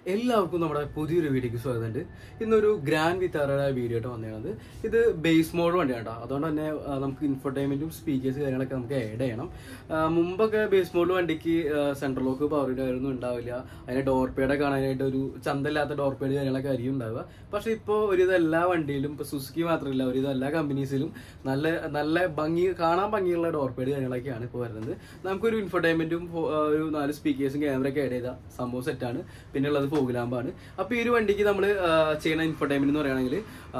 എല്ലാവർക്കും നമ്മുടെ പുതിയൊരു വീഡിയോക്ക് സ്വാഗതമുണ്ട് ഇന്നൊരു ഗ്രാൻഡ് വിത്താറയുടെ വീഡിയോ ആയിട്ട് വന്നതാണ് ഇത് ബേസ് മോഡ് വണ്ടിയാണ് കേട്ടോ അതുകൊണ്ട് തന്നെ ആ, നമുക്ക് ഇൻഫർടൈൻമെന്റും സ്പീക്കേഴ്സ് കാര്യങ്ങളൊക്കെ നമുക്ക് ആഡ് ചെയ്യണം ആ, മുമ്പൊക്കെ ബേസ് മോഡ് വണ്ടിക്ക് സെൻട്രൽ ലോക്ക് പവർ കാര്യമൊന്നും ഉണ്ടാവില്ല അതിന് ഡോർ പേഡ് കാണാനായിട്ട് ഒരു ചന്തല്ലാത്ത ഡോർ പേഡ് കാര്യങ്ങളൊക്കെ ആയിരിക്കും ഉണ്ടാവുക പക്ഷെ ഇപ്പോൾ ഒരുവിധം എല്ലാ വണ്ടിയിലും ഇപ്പോൾ സുസുക്കി മാത്രമല്ല ഒരുവിധം എല്ലാ കമ്പനീസിലും നല്ല നല്ല ഭംഗി കാണാൻ ഭംഗിയുള്ള ഡോർ പേഡ് കാര്യങ്ങളൊക്കെയാണ് ഇപ്പോൾ വരുന്നത് നമുക്കൊരു ഇൻഫർടൈൻമെന്റും ഒരു നാല് സ്പീക്കേഴ്സും ക്യാമറയൊക്കെ ആഡ് ചെയ്ത സംഭവം സെറ്റാണ് പിന്നെ ഉള്ളത് ഫോഗ് ലാമ്പാണ് അപ്പോൾ ഈ ഒരു വണ്ടിക്ക് നമ്മൾ ചെയ്യുന്ന ഇൻഫർടൈൻമെന്റ് എന്ന് പറയുകയാണെങ്കിൽ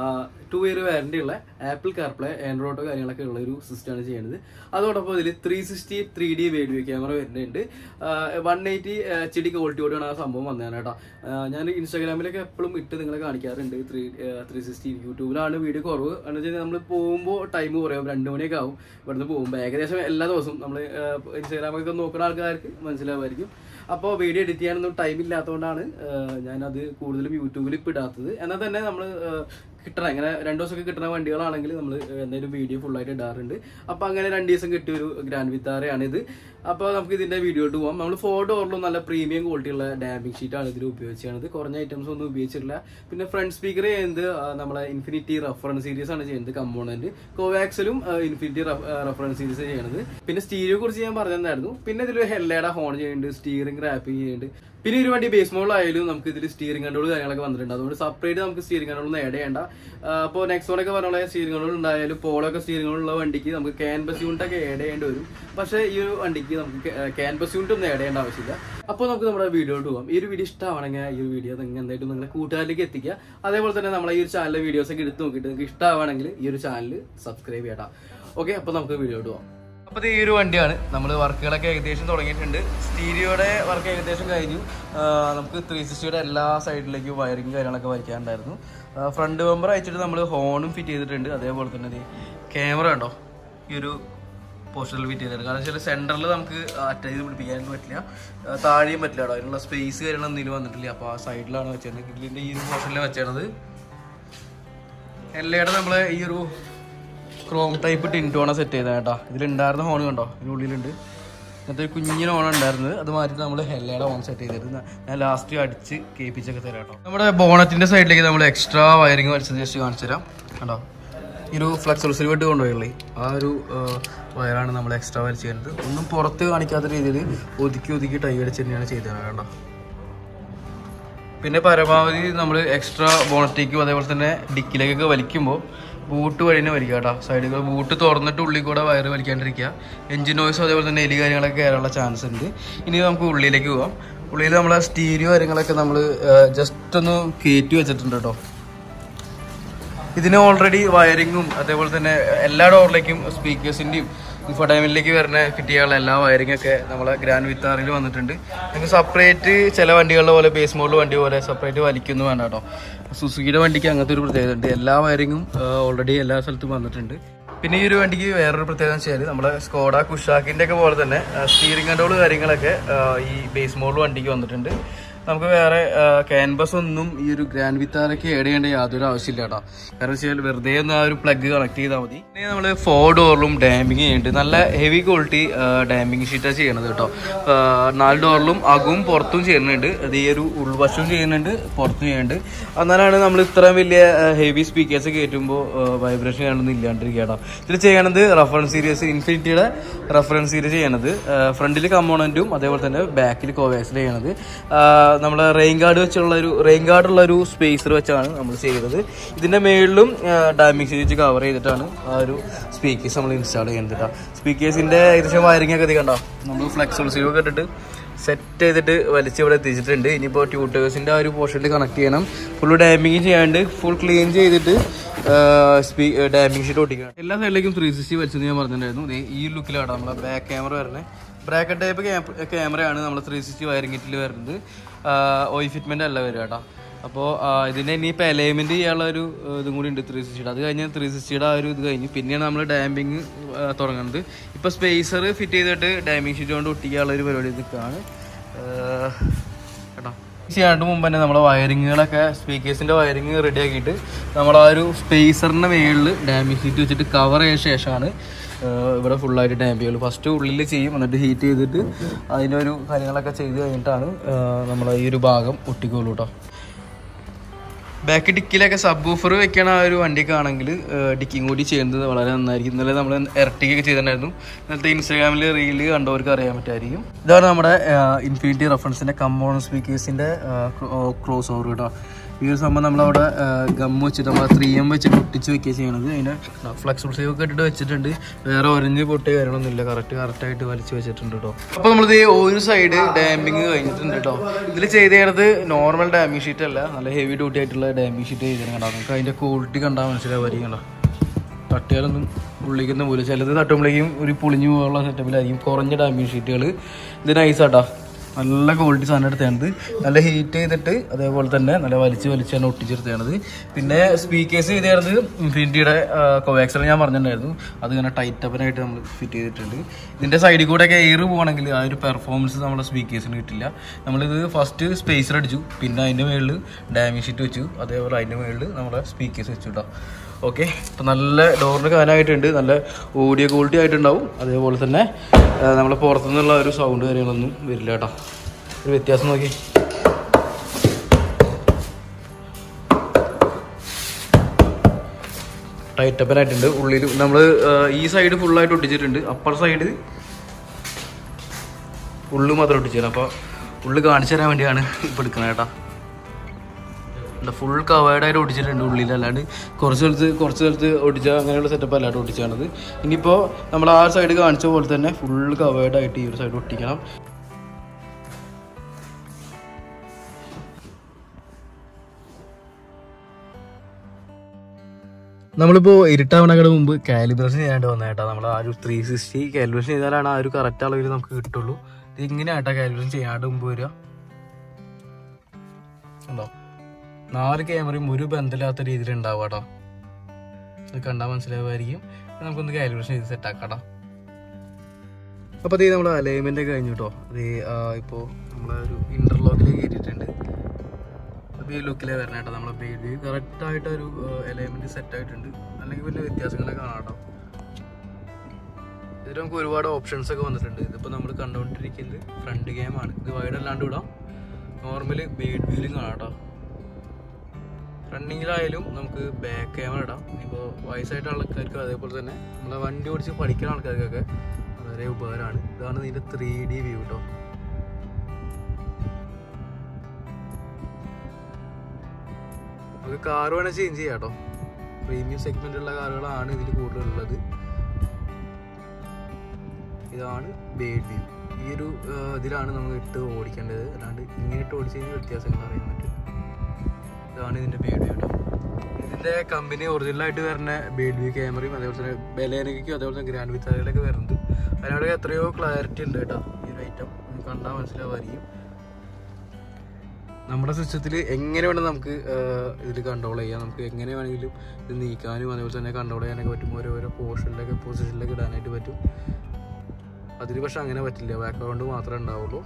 ടു ഇയർ വാറണ്ടി ഉള്ള ആപ്പിൾ കാർപ്ലേ ആൻഡ്രോയിഡോ കാര്യങ്ങളൊക്കെ ഉള്ള ഒരു സിസ്റ്റമാണ് ചെയ്യുന്നത് അതോടൊപ്പം ഇതിൽ three sixty three D video camera വരുന്നുണ്ട് വൺ എയ്റ്റി എച്ച് ഡി ക്വാളിറ്റിയോടെയാണ് ആ സംഭവം വന്നതാണ് കേട്ടോ ആ, ഞാൻ ഇൻസ്റ്റാഗ്രാമിലൊക്കെ എപ്പോഴും ഇട്ട് നിങ്ങളെ കാണിക്കാറുണ്ട് ത്രീ ത്രീ സിക്സ്റ്റി യൂട്യൂബിലാണ് വീഡിയോ കുറവ് എന്ന് വെച്ചാൽ നമ്മൾ പോകുമ്പോൾ ടൈം കുറയും രണ്ട് മണിയൊക്കെ ആവും ഇവിടുന്ന് പോകുമ്പോൾ ഏകദേശം എല്ലാ ദിവസവും നമ്മൾ ഇൻസ്റ്റാഗ്രാമൊക്കെ നോക്കുന്ന ആൾക്കാർക്ക് മനസ്സിലാവുമായിരിക്കും അപ്പോൾ വീഡിയോ എഡിറ്റ് ചെയ്യാനൊന്നും ടൈം ഇല്ലാത്തതുകൊണ്ടാണ് ഞാനത് കൂടുതലും യൂട്യൂബിൽ ഇപ്പോൾ ഇടാത്തത് എന്നാൽ തന്നെ നമ്മൾ കിട്ടണ ഇങ്ങനെ രണ്ട് ദിവസമൊക്കെ കിട്ടുന്ന വണ്ടികളാണെങ്കിൽ നമ്മൾ എന്തെങ്കിലും വീഡിയോ ഫുള്ളായിട്ട് ഇടാറുണ്ട് അപ്പോൾ അങ്ങനെ രണ്ട് ദിവസം കിട്ടിയ ഒരു ഗ്രാൻഡ് വിത്താറയാണ് ഇത് അപ്പോൾ നമുക്ക് ഇതിന്റെ വീഡിയോ ഇട്ട് പോകാം നമ്മൾ ഫോർ ഡോറിലും നല്ല പ്രീമിയം ക്വാളിറ്റി ഉള്ള ഡാമ്പിംഗ് ഷീറ്റാണ് ഇതിൽ ഉപയോഗിച്ചത് കുറഞ്ഞ ഐറ്റംസ് ഒന്നും ഉപയോഗിച്ചിട്ടില്ല പിന്നെ ഫ്രണ്ട് സ്പീക്കർ ചെയ്യുന്നത് ആ, നമ്മളെ ഇൻഫിനിറ്റി റഫറൻസ് സീരീസ് ആണ് ചെയ്യുന്നത് കമ്പോണന്റ് കോവാക്സിലും ഇൻഫിനിറ്റി റഫറൻസ് സീരീസ് ചെയ്യുന്നത് പിന്നെ സ്റ്റീരിയോ കുറിച്ച് ഞാൻ പറഞ്ഞിട്ടുണ്ടായിരുന്നു പിന്നെ ഇതിൽ ഹെല്ലയുടെ ഹോൺ ചെയ്യുന്നുണ്ട് സ്റ്റിയറിംഗ് റാപ്പിംഗ് ചെയ്യുന്നുണ്ട് പിന്നെ ഒരു വണ്ടി ബേസ് മോഡലായാലും നമുക്ക് ഇതിൽ സ്റ്റിയറിംഗ് കൺട്രോൾ കാര്യങ്ങളൊക്കെ വന്നിട്ടുണ്ട് അതുകൊണ്ട് സെപ്പറേറ്റ് നമുക്ക് സ്റ്റിയറിംഗ് കൺട്രോൾ ഒന്നും ആഡ് ചെയ്യേണ്ട അപ്പോൾ നെക്സോണൊക്കെ പറഞ്ഞ സ്റ്റിയറിംഗ് കൺട്രോൾ ഉണ്ടായാലും പോളൊക്കെ സ്റ്റിയറിംഗ് കൺട്രോൾ ഉള്ള വണ്ടിക്ക് നമുക്ക് ക്യാൻബസ് യൂണിറ്റ് ഒക്കെ ആഡ് ചെയ്യേണ്ടി വരും പക്ഷേ ഈ ഒരു വണ്ടിക്ക് നമുക്ക് ക്യാൻബസ് യൂണിറ്റ് ഒന്നും ആഡ് ചെയ്യേണ്ട ആവശ്യമില്ല അപ്പോൾ നമുക്ക് നമ്മുടെ വീഡിയോട്ട് പോകാം ഈ ഒരു വീഡിയോ ഇഷ്ടമാണെങ്കിൽ ഈ ഒരു വീഡിയോ നിങ്ങൾ എന്തായിട്ടും നിങ്ങളുടെ കൂട്ടുകാരിലേക്ക് എത്തിക്കുക അതേപോലെ തന്നെ നമ്മളെ ഈ ഒരു ചാനലിലെ വീഡിയോസ് ഒക്കെ എടുത്ത് നോക്കിയിട്ട് നിങ്ങൾക്ക് ഇഷ്ടമാണെങ്കിൽ ഈ ഒരു ചാനൽ സബ്സ്ക്രൈബ് ചെയ്യട്ടാ ഓക്കെ അപ്പോൾ നമുക്ക് വീഡിയോട്ട് പോകാം അപ്പോൾ ഈ ഒരു വണ്ടിയാണ് നമ്മൾ വർക്കുകളൊക്കെ ഏകദേശം തുടങ്ങിയിട്ടുണ്ട് സ്റ്റീരിയോയുടെ വർക്ക് ഏകദേശം കഴിഞ്ഞു ആ, നമുക്ക് ത്രീ സിക്സ്റ്റിയുടെ എല്ലാ സൈഡിലേക്കും വയറിങ് കാര്യങ്ങളൊക്കെ വരയ്ക്കാനുണ്ടായിരുന്നു ഫ്രണ്ട് ബമ്പർ അയച്ചിട്ട് നമ്മൾ ഹോണും ഫിറ്റ് ചെയ്തിട്ടുണ്ട് അതേപോലെ തന്നെ ക്യാമറ ഉണ്ടോ ഈ ഒരു പോസ്റ്ററിൽ ഫിറ്റ് ചെയ്തിട്ടുണ്ട് കാരണം വെച്ചാൽ സെൻറ്ററിൽ നമുക്ക് അറ്റാച്ച് ചെയ്ത് പിടിപ്പിക്കാനൊന്നും പറ്റില്ല ആ, താഴെയും പറ്റില്ല കേട്ടോ അതിനുള്ള സ്പേസ് കാര്യങ്ങളൊന്നും ഇതിൽ വന്നിട്ടില്ല അപ്പോൾ ആ സൈഡിലാണ് വെച്ചത് ഗ്രില്ലിൻ്റെ ഈ ഒരു പോർഷനിൽ വെച്ചത് എല്ലായിടും നമ്മൾ ഈ ഒരു ക്രോം ടൈപ്പ് ടിൻറ്റോണ സെറ്റ് ചെയ്ത കേട്ടോ ഇതിലുണ്ടായിരുന്ന ഹോൺ കണ്ടോ ഇതിനുള്ളിലുണ്ട് എന്നിട്ട് ഒരു കുഞ്ഞിന് ഹോൺ ഉണ്ടായിരുന്നത് അത് മാറ്റിയിട്ട് നമ്മൾ ഹെല്ലയുടെ ഹോൺ സെറ്റ് ചെയ്തിരുന്നു ഞാൻ ലാസ്റ്റ് അടിച്ച് കേൾപ്പിച്ചൊക്കെ തരാം കേട്ടോ നമ്മുടെ ബോണറ്റിന്റെ സൈഡിലേക്ക് നമ്മൾ എക്സ്ട്രാ വയറിങ് വലിച്ചത് ജസ്റ്റ് കാണിച്ചു തരാം കണ്ടോ ഈ ഒരു ഫ്ലെക്സിബിൾ വെട്ട് കൊണ്ടുപോയുള്ളേ ആ ഒരു വയറാണ് നമ്മൾ എക്സ്ട്രാ വലിച്ചു തരുന്നത് ഒന്നും പുറത്ത് കാണിക്കാത്ത രീതിയിൽ ഒതുക്കി ഒതുക്കി ടൈ അടിച്ച് തന്നെയാണ് ചെയ്തത് കേട്ടോ പിന്നെ പരമാവധി നമ്മൾ എക്സ്ട്രാ ബോണറ്റേക്കും അതേപോലെ തന്നെ ഡിക്കിലേക്കൊക്കെ വലിക്കുമ്പോൾ ബൂട്ട് വഴി തന്നെ വലിക്കുക കേട്ടോ സൈഡുകൾ ബൂട്ട് തുറന്നിട്ട് ഉള്ളിൽ കൂടെ വയറ് വലിക്കാണ്ടിരിക്കുക എഞ്ചിൻ നോയ്സും അതേപോലെ തന്നെ എലി കാര്യങ്ങളൊക്കെ കയറാനുള്ള ചാൻസ് ഉണ്ട് ഇനി നമുക്ക് ഉള്ളിലേക്ക് പോവാം ഉള്ളിൽ നമ്മളെ സ്റ്റീരിയോ കാര്യങ്ങളൊക്കെ നമ്മൾ ജസ്റ്റ് ഒന്ന് കയറ്റി വെച്ചിട്ടുണ്ട് കേട്ടോ ഇതിന് ഓൾറെഡി വയറിങ്ങും അതേപോലെ തന്നെ എല്ലാ ഡോറിലേക്കും സ്പീക്കേഴ്സിൻ്റെയും ഇൻഫോടൈമിലേക്ക് വരുന്ന കിട്ടിയുള്ള എല്ലാ വയറിംഗ് ഒക്കെ നമ്മളെ ഗ്രാൻഡ് വിത്താറിൽ വന്നിട്ടുണ്ട് നിങ്ങൾക്ക് സെപ്പറേറ്റ് ചില വണ്ടികളുടെ പോലെ ബേസ് മോഡൽ വണ്ടി പോലെ സെപ്പറേറ്റ് വലിക്കുന്നു വേണ്ട കേട്ടോ സുസുക്കിയുടെ വണ്ടിക്ക് അങ്ങനത്തെ ഒരു പ്രത്യേകത ഉണ്ട് എല്ലാ വയറിങ്ങും ഓൾറെഡി എല്ലാ സ്ഥലത്തും വന്നിട്ടുണ്ട് പിന്നെ ഈ ഒരു വണ്ടിക്ക് വേറൊരു പ്രത്യേകത എന്ന് വെച്ചാൽ നമ്മുടെ സ്കോഡ കുഷാക്കിൻ്റെ ഒക്കെ പോലെ തന്നെ സ്റ്റീറിംഗ് കൺട്രോൾ കാര്യങ്ങളൊക്കെ ആ, ഈ ബേസ് മോഡൽ വണ്ടിക്ക് വന്നിട്ടുണ്ട് നമുക്ക് വേറെ ക്യാൻവസ് ഒന്നും ഈ ഒരു ഗ്രാൻഡ് വിത്താറൊക്കെ ആഡ് ചെയ്യേണ്ട യാതൊരു ആവശ്യമില്ല കേട്ടോ കാരണം വെച്ചാൽ വെറുതെ ഒന്ന് ആ ഒരു പ്ലഗ് കണക്ട് ചെയ്താൽ മതി പിന്നെ നമ്മൾ ഫോർ ഡോറിലും ഡാമിങ് ചെയ്യുന്നുണ്ട് നല്ല ഹെവി ക്വാളിറ്റി ഡാമിങ് ഷീറ്റാണ് ചെയ്യണത് കേട്ടോ ആ, നാല് ഡോറിലും അകവും പുറത്തും ചെയ്യുന്നുണ്ട് അത് ഈ ഒരു ഉൾവശവും ചെയ്യുന്നുണ്ട് പുറത്തും ചെയ്യുന്നുണ്ട് എന്നാലാണ് നമ്മൾ ഇത്രയും വലിയ ഹെവി സ്പീക്കേഴ്സ് കയറ്റുമ്പോൾ വൈബ്രേഷൻ കാണുന്നത് ഇല്ലാണ്ടിരിക്കുക കേട്ടോ ഇതിൽ ചെയ്യണത് റഫറൻസ് സീരീസ് ഇൻഫിനിറ്റിയുടെ റഫറൻസ് സീരീസ് ചെയ്യണത് ഫ്രണ്ടിൽ കമ്പോണന്റും അതേപോലെ തന്നെ ബാക്കിൽ കോവാക്സിൽ ചെയ്യണത് നമ്മൾ റെയിൻ ഗാർഡ് വെച്ചുള്ള ഒരു റെയിൻ ഗാർഡ് ഉള്ള ഒരു സ്പേസർ വെച്ചാണ് നമ്മൾ ചെയ്തത് ഇതിന്റെ മേളിലും ഡാമിങ് സീരീസ് കവർ ചെയ്തിട്ടാണ് ആ ഒരു സ്പീക്കേഴ്സ് നമ്മൾ ഇൻസ്റ്റാൾ ചെയ്യുന്നത് കേട്ടോ സ്പീക്കേഴ്സിന്റെ ഏകദേശം വയറിംഗ് ഒക്കെ ഇത് കണ്ടോ നമ്മൾ ഫ്ലെക്സിബിൾ സീവ് ഒക്കെ ഇട്ടിട്ട് സെറ്റ് ചെയ്തിട്ട് വലിച്ച് ഇവിടെ എത്തിച്ചിട്ടുണ്ട് ഇനിയിപ്പോൾ ട്യൂട്ടേഴ്സിൻ്റെ ആ ഒരു പോർഷനിൽ കണക്ട് ചെയ്യണം ഫുൾ ഡാമിങ് ചെയ്യാണ്ട് ഫുൾ ക്ലീൻ ചെയ്തിട്ട് സ്പീ ഡാമിങ് ഷീറ്റ് ഒട്ടിക്കണം എല്ലാ സൈഡിലേക്കും ത്രീ സിക്സ്റ്റി വലിച്ചെന്ന് ഞാൻ പറഞ്ഞിട്ടുണ്ടായിരുന്നു ദേ ഈ ലുക്കിലാണ് നമ്മളെ ബാക്ക് ക്യാമറ വരുന്നത് ബ്രാക്കറ്റ് ടൈപ്പ് ക്യാമറയാണ് നമ്മൾ ത്രീ സിക്സ്റ്റി വയറിംഗ് കിറ്റിൽ വരുന്നത് ഓയി ഫിറ്റ്മെൻ്റ് അല്ല വരിക കേട്ടോ അപ്പോൾ ഇതിൻ്റെ ഇനിയിപ്പോൾ അലൈൻമെൻറ്റ് ചെയ്യാനുള്ള ഒരു ആ, ഇതും കൂടി ഉണ്ട് ത്രീ സിക്സ്റ്റിയുടെ അത് കഴിഞ്ഞ് ത്രീ സിക്സ്റ്റിയുടെ ആ ഒരു ഇത് കഴിഞ്ഞ് പിന്നെയാണ് നമ്മൾ ഡാമ്പിങ് തുടങ്ങുന്നത് ഇപ്പോൾ സ്പേസർ ഫിറ്റ് ചെയ്തിട്ട് ഡാമ്പിങ് ഷീറ്റ് കൊണ്ട് ഒട്ടിക്കാനുള്ള ഒരു പരിപാടി നിൽക്കുകയാണ് കേട്ടോ ചെയ്യാണ്ട് മുമ്പ് തന്നെ നമ്മളെ വയറിങ്ങുകളൊക്കെ സ്പീക്കേഴ്സിന്റെ വയറിങ് റെഡി ആക്കിയിട്ട് നമ്മൾ ആ ഒരു സ്പേസറിന്റെ മേളിൽ ഡാമേജ് ഷീറ്റ് വെച്ചിട്ട് കവർ ചെയ്ത ശേഷമാണ് ഇവിടെ ഫുള്ളായിട്ട് ഡാമ്പ് ചെയ്യുള്ളൂ ഫസ്റ്റ് ഉള്ളിൽ ചെയ്യും എന്നിട്ട് ഹീറ്റ് ചെയ്തിട്ട് അതിൻ്റെ ഒരു കാര്യങ്ങളൊക്കെ ചെയ്ത് കഴിഞ്ഞിട്ടാണ് നമ്മൾ ഈ ഒരു ഭാഗം ഒട്ടിക്കുള്ളൂ കേട്ടോ ബാക്ക് ഡിക്കിലൊക്കെ സബ് ഊഫർ വെക്കണ ആ ഒരു വണ്ടിയൊക്കെ ആണെങ്കിൽ ഡിക്കിങ് കൂടി ചെയ്യുന്നത് വളരെ നന്നായിരിക്കും ഇന്നലെ നമ്മൾ ഇരട്ടിക്കൊക്കെ ചെയ്തിട്ടുണ്ടായിരുന്നു ഇന്നലത്തെ ഇൻസ്റ്റാഗ്രാമിൽ റീല് കണ്ടവർക്ക് അറിയാൻ പറ്റുമായിരിക്കും ഇതാണ് നമ്മുടെ ഇൻഫിനിറ്റി റെഫറൻസിൻ്റെ കമ്പോണൻ സ്പീക്കേഴ്സിൻ്റെ ക്രോസ് ഓവർ കേട്ടോ ഈ ഒരു സംഭവം നമ്മളവിടെ ഗം വെച്ചിട്ട് നമ്മൾ ത്രീ എം വെച്ചിട്ട് ഒട്ടിച്ച് വെക്കുക ചെയ്യണത് അതിൻ്റെ ഫ്ലെക്സിബിൾ സേവ് ഒക്കെ ഇട്ടിട്ട് വെച്ചിട്ടുണ്ട് വേറെ ഒരഞ്ഞ് പൊട്ടി കാര്യങ്ങളൊന്നുമില്ല കറക്റ്റ് കറക്റ്റായിട്ട് വലിച്ച് വെച്ചിട്ടുണ്ട് കേട്ടോ അപ്പോൾ നമ്മളിത് ഒരു സൈഡ് ഡാമ്പിങ് കഴിഞ്ഞിട്ടുണ്ട് കേട്ടോ ഇതിൽ ചെയ്ത് ചെയ്യണത് നോർമൽ ഡാമിങ് ഷീറ്റ് അല്ല നല്ല ഹെവി ഡ്യൂട്ടി ആയിട്ടുള്ള ഡാമിങ് ഷീറ്റ് ചെയ്തിട്ടുണ്ടാവും നമുക്ക് അതിൻ്റെ ക്വാളിറ്റി കണ്ടാൽ മനസ്സിലാവായിരിക്കും കണ്ടോ തട്ടിയാലൊന്നും ഉള്ളിക്കൊന്നും പോലും ചിലത് തട്ടുമ്പോഴേക്കും ഒരു പുളിഞ്ഞു പോകാനുള്ള സെറ്റപ്പിലായിരിക്കും കുറഞ്ഞ ഡാമിങ് ഷീറ്റുകൾ ഇത് നൈസാട്ടാ നല്ല ക്വാളിറ്റി സാധനം എടുത്തത് നല്ല ഹീറ്റ് ചെയ്തിട്ട് അതേപോലെ തന്നെ നല്ല വലിച്ച് വലിച്ചാണ് ഒട്ടിച്ചെടുത്തത് പിന്നെ സ്പീക്കേഴ്സ് ചെയ്തത് ഇൻഫിനിറ്റിയുടെ കോവാക്സൽ ഞാൻ പറഞ്ഞിട്ടുണ്ടായിരുന്നു അത് ഇങ്ങനെ ടൈറ്റ് അപ്പനായിട്ട് നമ്മൾ ഫിറ്റ് ചെയ്തിട്ടുണ്ട് ഇതിൻ്റെ സൈഡിൽ കൂടെ ഒക്കെ എയർ പോകണമെങ്കിൽ ആ ഒരു പെർഫോമൻസ് നമ്മുടെ സ്പീക്കേഴ്സിന് കിട്ടില്ല നമ്മളിത് ഫസ്റ്റ് സ്പേസർ അടിച്ചു പിന്നെ അതിൻ്റെ മുകളിൽ ഡാമേജ് ഷീറ്റ് വെച്ചു അതേപോലെ അതിൻ്റെ മുകളിൽ നമ്മുടെ സ്പീക്കേഴ്സ് വെച്ചു കേട്ടോ ഓക്കെ ഇപ്പം നല്ല ഡോറിന് കാനായിട്ടുണ്ട് നല്ല ഓഡിയോ ക്വാളിറ്റി ആയിട്ടുണ്ടാവും അതേപോലെ തന്നെ നമ്മൾ പുറത്തുനിന്നുള്ള ഒരു സൗണ്ട് കാര്യങ്ങളൊന്നും വരില്ല കേട്ടോ ഒരു വ്യത്യാസം നോക്കി ടൈറ്റപ്പനായിട്ടുണ്ട് ഉള്ളിൽ നമ്മൾ ഈ സൈഡ് ഫുള്ളായിട്ട് ഒട്ടിച്ചിട്ടുണ്ട് അപ്പർ സൈഡ് ഉള്ളു മാത്രം ഒട്ടിച്ചില്ല അപ്പോൾ ഉള്ളു കാണിച്ചു തരാൻ വേണ്ടിയാണ് ഇപ്പോൾ എടുക്കുന്നത് കേട്ടോ ഫുൾ കവേർഡായിട്ട് ഒട്ടിച്ചിട്ടുണ്ട് ഉള്ളിൽ അല്ലാണ്ട് കുറച്ച് സ്ഥലത്ത് കുറച്ച് സ്ഥലത്ത് ഒട്ടിച്ച അങ്ങനെയുള്ള സെറ്റപ്പ് അല്ലാണ്ട് ഒട്ടിച്ചാണത് ഇനിയിപ്പോൾ നമ്മൾ ആ സൈഡ് കാണിച്ച പോലെ തന്നെ ഫുൾ കവേർഡായിട്ട് ഈ ഒരു സൈഡ് ഒട്ടിക്കണം നമ്മളിപ്പോൾ ഇരുട്ടാവണയുടെ മുമ്പ് കാലിബ്രേഷൻ ചെയ്യാണ്ട് വന്ന കേട്ടോ നമ്മൾ ആ ഒരു ത്രീ സിക്സ്റ്റി കാലിബ്രേഷൻ ചെയ്താലാണ് ആ ഒരു കറക്റ്റ് അളവിൽ നമുക്ക് കിട്ടുള്ളൂ ഇത് ഇങ്ങനെയാട്ടോ കാലിബ്രേഷൻ ചെയ്യാണ്ട് മുമ്പ് വരിക ഉണ്ടോ നാല് ക്യാമറയും ഒരു ബന്ധമില്ലാത്ത രീതിയിൽ ഉണ്ടാവും കേട്ടോ ഇത് കണ്ടാൽ മനസ്സിലാവുമായിരിക്കും നമുക്കൊന്ന് കാലിബ്രേഷൻ ചെയ്ത് സെറ്റ് ആക്കാം കേട്ടോ അപ്പോൾ അതേ നമ്മൾ അലൈൻമെന്റ് ഒക്കെ കഴിഞ്ഞു കേട്ടോ അത് ഇപ്പോൾ നമ്മളെ ഒരു ഇന്റർലോക്കിൽ കയറ്റിയിട്ടുണ്ട് അപ്പോൾ ഈ ലുക്കിലേ വരണം കേട്ടോ നമ്മളെ ബേബി കറക്റ്റ് ആയിട്ട് ഒരു അലൈൻമെന്റ് സെറ്റ് ആയിട്ടുണ്ട് അല്ലെങ്കിൽ വലിയ വ്യത്യാസങ്ങളൊക്കെ കാണാം കേട്ടോ ഇതിൽ നമുക്ക് ഒരുപാട് ഓപ്ഷൻസ് ഒക്കെ വന്നിട്ടുണ്ട് ഇതിപ്പോൾ നമ്മൾ കണ്ടുകൊണ്ടിരിക്കുന്നത് ഫ്രണ്ട് ഗെയിമാണ് ഇത് വൈഡ് അല്ലാണ്ട് വിടാം നോർമല് ബേഡ് വ്യൂലും കാണാം കേട്ടോ റണ്ണിങ്ങിലായാലും നമുക്ക് ബാക്ക് ക്യാമറ ഇടാം ഇപ്പോൾ വയസ്സായിട്ടുള്ള ആൾക്കാർക്ക് അതേപോലെ തന്നെ നമ്മളെ വണ്ടി ഓടിച്ച് പഠിക്കുന്ന ആൾക്കാർക്കൊക്കെ വളരെ ഉപകാരമാണ് ഇതാണ് ഇതിൻ്റെ ത്രീ ഡി വ്യൂ കേട്ടോ നമുക്ക് കാർ വേണേൽ ചേഞ്ച് ചെയ്യാം കേട്ടോ പ്രീമിയം സെഗ്മെന്റുള്ള കാറുകളാണ് ഇതിൽ കൂടുതലുള്ളത് ഇതാണ് ബേഡ് വ്യൂ ഈ ഒരു ആ, ഇതിലാണ് നമ്മൾ ഇട്ട് ഓടിക്കേണ്ടത് അല്ലാണ്ട് ഇങ്ങനെ ഇട്ട് ഓടിച്ച് കഴിഞ്ഞാൽ വ്യത്യാസങ്ങൾ അറിയാൻ പറ്റും ഇതാണ് ഇതിന്റെ ബേഡ് വ്യൂ കേട്ടോ ഇതിന്റെ കമ്പനി ഒറിജിനലായിട്ട് വരുന്ന ബേഡ് വ്യൂ ക്യാമറയും അതേപോലെ തന്നെ ബലേനയ്ക്കും അതേപോലെ തന്നെ ഗ്രാൻഡ് വിത്താറിലൊക്കെ വരുന്നത് അതിനോട് എത്രയോ ക്ലാരിറ്റി ഉണ്ട് കേട്ടോ ഈ ഒരു ഐറ്റം കണ്ടാൽ മനസ്സിലാവായിരിക്കും നമ്മുടെ സിസ്റ്റത്തിൽ എങ്ങനെ വേണം നമുക്ക് ഇതിൽ കൺട്രോൾ ചെയ്യാം നമുക്ക് എങ്ങനെ വേണമെങ്കിലും ഇത് നീക്കാനും അതേപോലെ തന്നെ കൺട്രോൾ ചെയ്യാനൊക്കെ പറ്റും ഓരോരോ പോർഷനിലൊക്കെ പൊസിഷനിലൊക്കെ ഇടാനായിട്ട് പറ്റും അതിന് പക്ഷെ അങ്ങനെ പറ്റില്ല ബാക്ക്ഗ്രൗണ്ട് മാത്രമേ ഉണ്ടാവുള്ളൂ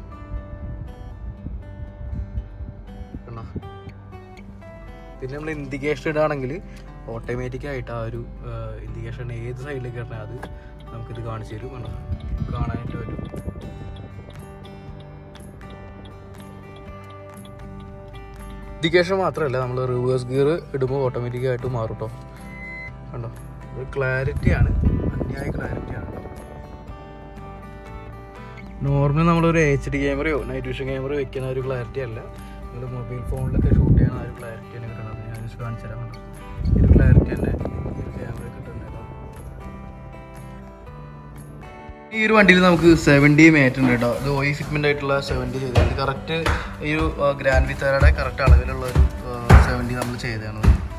കണ്ടോ പിന്നെ നമ്മൾ ഇൻഡിക്കേഷൻ ഇടുകയാണെങ്കിൽ ഓട്ടോമാറ്റിക് ആയിട്ട് ആ ഒരു ഇൻഡിക്കേഷൻ ഏത് സൈഡിലേക്ക് ഇടണേ അത് നമുക്കിത് കാണിച്ചു തരും കണ്ടോ കാണാനായിട്ട് പറ്റും ഇൻഡിക്കേഷൻ മാത്രമല്ല നമ്മൾ റിവേഴ്സ് ഗിയർ ഇടുമ്പോൾ ഓട്ടോമാറ്റിക് ആയിട്ട് മാറും കേട്ടോ കണ്ടോ ഒരു ക്ലാരിറ്റിയാണ് അന്യായ ക്ലാരിറ്റിയാണ് കേട്ടോ നോർമൽ നമ്മളൊരു എച്ച് ഡി ക്യാമറയോ നൈറ്റ് വിഷൻ ക്യാമറയോ വെക്കുന്ന ഒരു ക്ലാരിറ്റി അല്ല നിങ്ങൾ മൊബൈൽ ഫോണിലൊക്കെ ഷൂട്ട് ചെയ്യുന്ന ആ ഒരു ക്ലാരിറ്റിയാണ് കിട്ടുന്നത് ഞാൻ ജസ്റ്റ് കാണിച്ചു തരാം കണ്ടോ. ഈ ഒരു ക്ലാരിറ്റി തന്നെ ഈ ഒരു ക്യാമറ കിട്ടുന്നത് ഈ ഒരു വണ്ടിയിൽ നമുക്ക് സെവൻറ്റി മേറ്റ് ഉണ്ട് കേട്ടോ ഇത് ഓയി ഫിറ്റ്മെന്റ് ആയിട്ടുള്ള സെവൻറ്റി ചെയ്തത് കറക്റ്റ് ഈ ഒരു ഗ്രാൻഡ് വിത്താരയുടെ കറക്റ്റ് അളവിലുള്ള ഒരു സെവൻറ്റി നമ്മൾ ചെയ്തതാണ്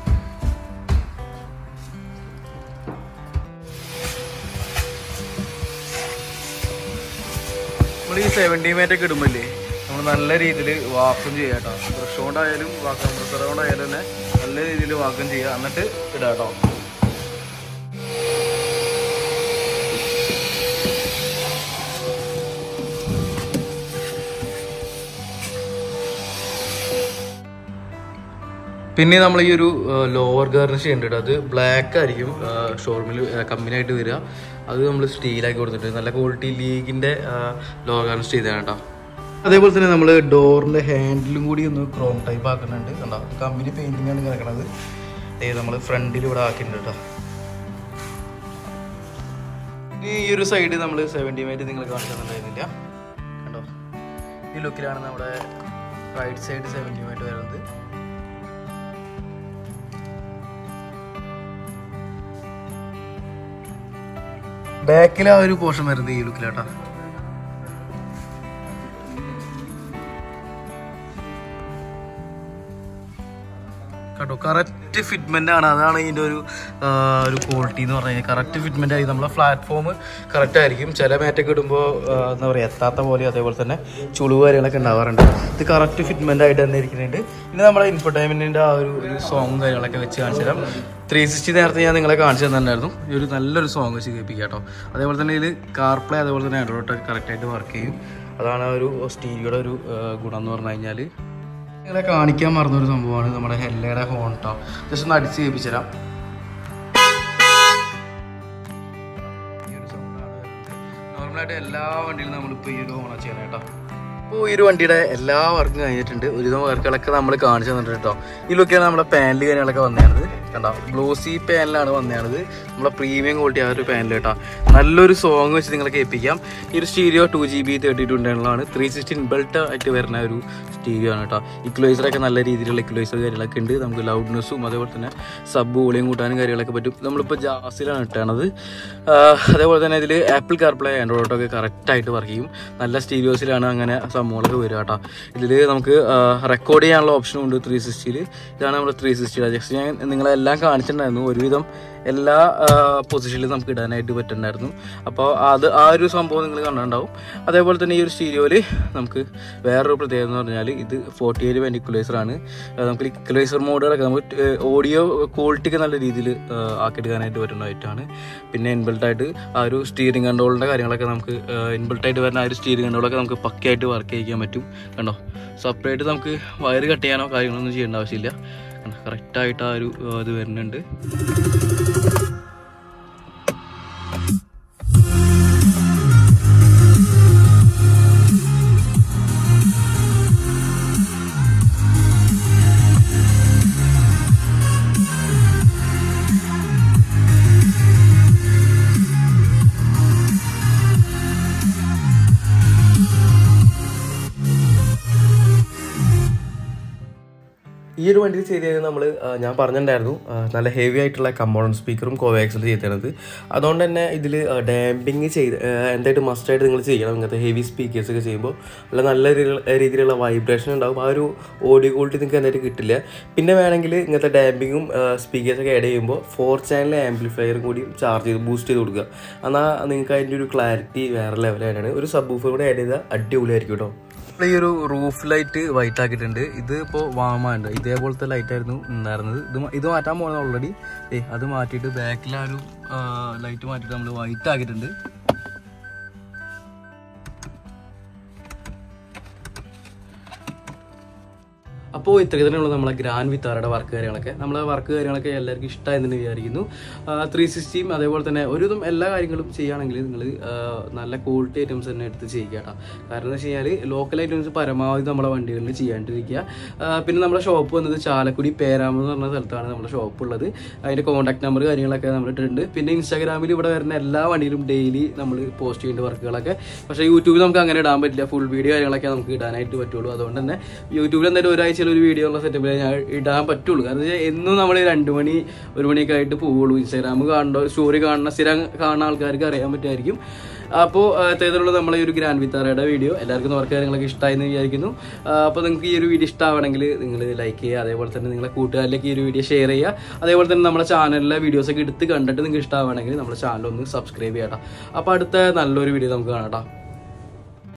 നമ്മൾ ഈ സെവൻറ്റി മേറ്റ് ഒക്കെ ഇടുമ്പോഴേ നമ്മൾ നല്ല രീതിയിൽ വാക്കും ചെയ്യാം കേട്ടോ ബ്രഷ് കൊണ്ടായാലും വാക്ക് കംപ്രസർ കൊണ്ടായാലും തന്നെ നല്ല രീതിയിൽ വാക്കും ചെയ്യുക എന്നിട്ട് ഇടാം കേട്ടോ പിന്നെ നമ്മൾ ഈ ഒരു ലോവർ ഗാർണിഷ് ചെയ്യേണ്ടത് അത് ബ്ലാക്ക് ആയിരിക്കും ഷോറൂമിൽ കമ്പനി ആയിട്ട് വരിക അത് നമ്മൾ സ്റ്റീലാക്കി കൊടുത്തിട്ട് നല്ല ക്വാളിറ്റി ലീഗിൻ്റെ ലോഗാണ് ചെയ്തതാണ് കേട്ടോ അതേപോലെ തന്നെ നമ്മൾ ഡോറിൻ്റെ ഹാൻഡിലും കൂടി ഒന്ന് ക്രോം ടൈപ്പ് ആക്കുന്നുണ്ട് കണ്ടോ കമ്പനി പെയിൻറ്റിംഗ് ആണ് കിടക്കുന്നത് ഏ നമ്മൾ ഫ്രണ്ടിൽ ഇവിടെ ആക്കിയിട്ടുണ്ട് കേട്ടോ ഇനി ഈ ഒരു സൈഡ് നമ്മൾ സെവൻറ്റി മൈറ്റ് നിങ്ങൾ കാണിക്കുന്നുണ്ടായിരുന്നില്ല കണ്ടോ ഈ ലുക്കിലാണ് നമ്മുടെ റൈറ്റ് സൈഡ് സെവൻറ്റി മൈറ്റ് വരുന്നത് ബാക്കിൽ ആ ഒരു പോർഷൻ വരുന്നത് ഈ ലുക്കിലാട്ടാ കേട്ടോ കറക്റ്റ് ഫിറ്റ്മെന്റ് ആണ് അതാണ് ഇതിന്റെ ഒരു ആ, ഒരു ക്വാളിറ്റി എന്ന് പറഞ്ഞു കഴിഞ്ഞാൽ കറക്റ്റ് ഫിറ്റ്മെന്റ് ആയി നമ്മളെ പ്ലാറ്റ്ഫോം കറക്റ്റ് ആയിരിക്കും ചില മാറ്റൊക്കെ ഇടുമ്പോൾ എന്താ പറയുക എത്താത്ത പോലെ അതേപോലെ തന്നെ ചുളിവ് കാര്യങ്ങളൊക്കെ ഉണ്ടാവാറുണ്ട് ഇത് കറക്റ്റ് ഫിറ്റ്മെന്റ് ആയിട്ട് തന്നെ ഇരിക്കുന്നുണ്ട് ഇനി നമ്മുടെ ഇൻഫർടൈൻമെന്റിന്റെ ആ ഒരു ഒരു സോങ്ങും കാര്യങ്ങളൊക്കെ വെച്ച് കാണിച്ചു തരാം ത്രീ സിക്സ്റ്റി നേരത്തെ ഞാൻ നിങ്ങളെ കാണിച്ചു തന്നിട്ടുണ്ടായിരുന്നു ഈ ഒരു നല്ലൊരു സോങ് വെച്ച് കേൾപ്പിക്കുക കേട്ടോ അതേപോലെ തന്നെ ഇതിൽ കാർ പ്ലേ അതേപോലെ തന്നെ ആൻഡ്രോയിഡ് കറക്റ്റായിട്ട് വർക്ക് ചെയ്യും അതാണ് ആ ഒരു സ്റ്റീരിയോയുടെ ഒരു ആ, ഗുണം എന്ന് പറഞ്ഞു കഴിഞ്ഞാൽ നിങ്ങളെ കാണിക്കാൻ മറന്നൊരു സംഭവമാണ് നമ്മുടെ ഹെല്ലയുടെ ഹോൺ കേട്ടോ ജസ്റ്റ് ഒന്ന് അടിച്ച് കേൾപ്പിച്ചു തരാം നോർമലായിട്ട് എല്ലാ വണ്ടിയിലും നമ്മളിപ്പോൾ ഈ ഒരു ഹോണാ ചെയ്യണം കേട്ടോ അപ്പോൾ ഈ ഒരു വണ്ടിയുടെ എല്ലാ വർക്കും കഴിഞ്ഞിട്ടുണ്ട് ഒരുവിധം വർക്കുകളൊക്കെ നമ്മൾ കാണിച്ചു തന്നിട്ടുണ്ട് കേട്ടോ ഈ ലുക്കാണ് നമ്മുടെ പാനൽ കാര്യങ്ങളൊക്കെ വന്നതാണത് കണ്ടോ ഗ്ലോസി പാനലാണ് വന്നതാണത് നമ്മളെ പ്രീമിയം ക്വാളിറ്റി ആ ഒരു പാനൽ കേട്ടോ നല്ലൊരു സോങ് വെച്ച് നിങ്ങളെ കേൾപ്പിക്കാം ഈ ഒരു stereo two G B thirty two ഉണ്ടായിരുന്നതാണ് ത്രീ സിക്സ്റ്റീൻ ബെൽറ്റ് ആയിട്ട് വരുന്ന ഒരു സ്റ്റീരിയോ ആണ് കേട്ടോ ഇക്വലൈസറൊക്കെ നല്ല രീതിയിലുള്ള ഇക്വലൈസർ കാര്യങ്ങളൊക്കെ ഉണ്ട് നമുക്ക് ലൗഡ്നെസ്സും അതേപോലെ തന്നെ സബ് വോളിയം കൂട്ടാനും കാര്യങ്ങളൊക്കെ പറ്റും നമ്മളിപ്പോൾ ജാസിലാണ് ഇട്ടണത് അതേപോലെ തന്നെ ഇതിൽ ആപ്പിൾ കാർപ്ലേ ആൻഡ്രോയിഡ് ഒക്കെ കറക്റ്റായിട്ട് വർക്ക് ചെയ്യും നല്ല സ്റ്റീരിയോസിലാണ് അങ്ങനെ സംഭവങ്ങളൊക്കെ വരിക കേട്ടോ ഇതിൽ നമുക്ക് റെക്കോർഡ് ചെയ്യാനുള്ള ഓപ്ഷനും ഉണ്ട് ത്രീ സിക്സ്റ്റിയിൽ ഇതാണ് നമ്മുടെ ത്രീ സിക്സ്റ്റിയുടെ ജസ്റ്റ് ഞാൻ നിങ്ങളെല്ലാം കാണിച്ചിട്ടുണ്ടായിരുന്നു ഒരുവിധം എല്ലാ പൊസിഷനിലും നമുക്ക് ഇടാനായിട്ട് പറ്റുന്നുണ്ടായിരുന്നു അപ്പോൾ അത് ആ ഒരു സംഭവം നിങ്ങൾ കണ്ടിട്ടുണ്ടാവും അതേപോലെ തന്നെ ഈ ഒരു സ്റ്റീരിയോയിൽ നമുക്ക് വേറൊരു പ്രത്യേകത എന്ന് പറഞ്ഞാൽ ഇത് ഫോർട്ടി എയ്റ്റ് വെൻറ്റിക്കുലേസർ ആണ് ആ, നമുക്ക് ഇക്വലൈസർ മോഡുകളൊക്കെ നമുക്ക് ഓഡിയോ ക്വാളിറ്റി ഒക്കെ നല്ല രീതിയിൽ ആക്കിയെടുക്കാനായിട്ട് പറ്റുന്ന ഐറ്റമാണ് പിന്നെ ഇൻബിൽട്ട് ആയിട്ട് ആ ഒരു സ്റ്റിയറിംഗ് കൺട്രോളിൻ്റെ കാര്യങ്ങളൊക്കെ നമുക്ക് ഇൻബിൽട്ട് ആയിട്ട് വരുന്ന ആ ഒരു സ്റ്റിയറിംഗ് കൺട്രോളൊക്കെ നമുക്ക് പക്കയായിട്ട് വർക്ക് ചെയ്യിക്കാൻ പറ്റും കണ്ടോ സെപ്പറേറ്റ് നമുക്ക് വയർ കട്ട് ചെയ്യാനോ കാര്യങ്ങളൊന്നും ചെയ്യേണ്ട ആവശ്യമില്ല കറക്റ്റായിട്ട് ആ ഒരു ആ, ഇത് വരുന്നുണ്ട് ഈ ഒരു വണ്ടിയിൽ ചെയ്തത് നമ്മൾ ഞാൻ പറഞ്ഞിട്ടുണ്ടായിരുന്നു ആ, നല്ല ഹെവി ആയിട്ടുള്ള കമ്പോണൻറ്റ് സ്പീക്കറും കോവാക്സിൽ ചെയ്തത് അതുകൊണ്ട് തന്നെ ഇതിൽ ഡാമ്പിങ് ചെയ്ത് ആ, എന്തായിട്ട് മസ്റ്റായിട്ട് നിങ്ങൾ ചെയ്യണം ഇങ്ങനത്തെ ഹെവി സ്പീക്കേഴ്സ് ഒക്കെ ചെയ്യുമ്പോൾ നല്ല നല്ല രീതിയിലുള്ള- രീതിയിലുള്ള വൈബ്രേഷൻ ഉണ്ടാവും ആ ഒരു ഓഡിയോ ക്വാളിറ്റി നിങ്ങൾക്ക് എന്തായിട്ട് കിട്ടില്ല പിന്നെ വേണമെങ്കിൽ ഇങ്ങനത്തെ ഡാമ്പിങ്ങും സ്പീക്കേഴ്സൊക്കെ ആഡ് ചെയ്യുമ്പോൾ ഫോർ ചാനൽ ആംപ്ലിഫയറും കൂടി ചാർജ് ചെയ്ത് ബൂസ്റ്റ് ചെയ്ത് കൊടുക്കുക എന്നാൽ നിങ്ങൾക്ക് അതിൻ്റെ ഒരു ക്ലാരിറ്റി വേറെ ലെവലായിട്ടാണ് ഒരു സബ് ബൂഫർ കൂടെ ആഡ് ചെയ്താൽ അടിപൊളിയായിരിക്കും കേട്ടോ ഈ ഒരു റൂഫ് ലൈറ്റ് വൈറ്റ് ആക്കിയിട്ടുണ്ട് ഇത് ഇപ്പോൾ വാമാണ്ട് ഇതേപോലത്തെ ലൈറ്റ് ആയിരുന്നു ഉണ്ടായിരുന്നത് ഇത് മ- ഇത് മാറ്റാൻ പോകുന്നത് ഓൾറെഡി ഏ അത് മാറ്റിയിട്ട് ബാക്കിൽ ആ ഒരു ലൈറ്റ് മാറ്റിയിട്ട് നമ്മൾ വൈറ്റ് ആക്കിയിട്ടുണ്ട് അപ്പോൾ ഇത്രയ്ക്ക് തന്നെയുള്ള നമ്മളെ ഗ്രാൻഡ് വിത്താറയുടെ വർക്ക് കാര്യങ്ങളൊക്കെ നമ്മളെ വർക്ക് കാര്യങ്ങളൊക്കെ എല്ലാവർക്കും ഇഷ്ടമായെന്ന് വിചാരിക്കുന്നു ത്രീ സിക്സ്റ്റിയും അതേപോലെ തന്നെ ഒരുവിധം എല്ലാ കാര്യങ്ങളും ചെയ്യുകയാണെങ്കിൽ നിങ്ങൾ നല്ല ക്വാളിറ്റി ഐറ്റംസ് തന്നെ എടുത്ത് ചെയ്യുക കേട്ടോ കാരണം എന്ന് വെച്ച് കഴിഞ്ഞാൽ ലോക്കൽ ഐറ്റംസ് പരമാവധി നമ്മളെ വണ്ടികളിൽ ചെയ്യാണ്ടിരിക്കുക ആ, പിന്നെ നമ്മുടെ ഷോപ്പ് വന്നത് ചാലക്കുടി പേരാമ എന്ന് പറഞ്ഞ സ്ഥലത്താണ് നമ്മുടെ ഷോപ്പ് ഉള്ളത് അതിൻ്റെ കോൺടാക്ട് നമ്പർ കാര്യങ്ങളൊക്കെ നമ്മൾ ഇട്ടിട്ടുണ്ട് പിന്നെ ഇൻസ്റ്റാഗ്രാമിൽ ഇവിടെ വരുന്ന എല്ലാ വണ്ടിയിലും ഡെയിലി നമ്മൾ പോസ്റ്റ് ചെയ്യേണ്ട വർക്കുകളൊക്കെ പക്ഷേ യൂട്യൂബിൽ നമുക്ക് അങ്ങനെ ഇടാൻ പറ്റില്ല ഫുൾ വീഡിയോ കാര്യങ്ങളൊക്കെ നമുക്ക് ഇടാനായിട്ട് പറ്റുള്ളൂ അതുകൊണ്ട് തന്നെ യൂട്യൂബിൽ എന്തായാലും ഒരാഴ്ചയിൽ ഒരു വീഡിയോ ഉള്ള സെറ്റപ്പിൽ ഞാൻ ഇടാൻ പറ്റുള്ളൂ കാരണം വെച്ചാൽ എന്നും നമ്മൾ രണ്ട് മണി ഒരു മണിയൊക്കെ ആയിട്ട് പോവുള്ളൂ ഇൻസ്റ്റാഗ്രാം കാണുന്ന സ്റ്റോറി കാണുന്ന സ്ഥിരം കാണുന്ന ആൾക്കാർക്ക് അറിയാൻ പറ്റുമായിരിക്കും അപ്പോൾ ഇത്തരത്തിലുള്ള നമ്മളെ ഈ ഒരു ഗ്രാൻഡ് വിത്താറയുടെ വീഡിയോ എല്ലാവർക്കും വർക്ക് കാര്യങ്ങളൊക്കെ ഇഷ്ടമായി എന്ന് വിചാരിക്കുന്നു അപ്പോൾ നിങ്ങൾക്ക് ഈ ഒരു വീഡിയോ ഇഷ്ടമാവണമെങ്കിൽ നിങ്ങൾ ലൈക്ക് ചെയ്യുക അതേപോലെ തന്നെ നിങ്ങളെ കൂട്ടുകാരിലേക്ക് ഈ ഒരു വീഡിയോ ഷെയർ ചെയ്യുക അതേപോലെ തന്നെ നമ്മുടെ ചാനലിലെ വീഡിയോസൊക്കെ എടുത്ത് കണ്ടിട്ട് നിങ്ങൾക്ക് ഇഷ്ടമാവണമെങ്കിൽ നമ്മുടെ ചാനൽ ഒന്ന് സബ്സ്ക്രൈബ് ചെയ്യണം അപ്പോൾ അടുത്ത നല്ലൊരു വീഡിയോ നമുക്ക് കാണാം കേട്ടോ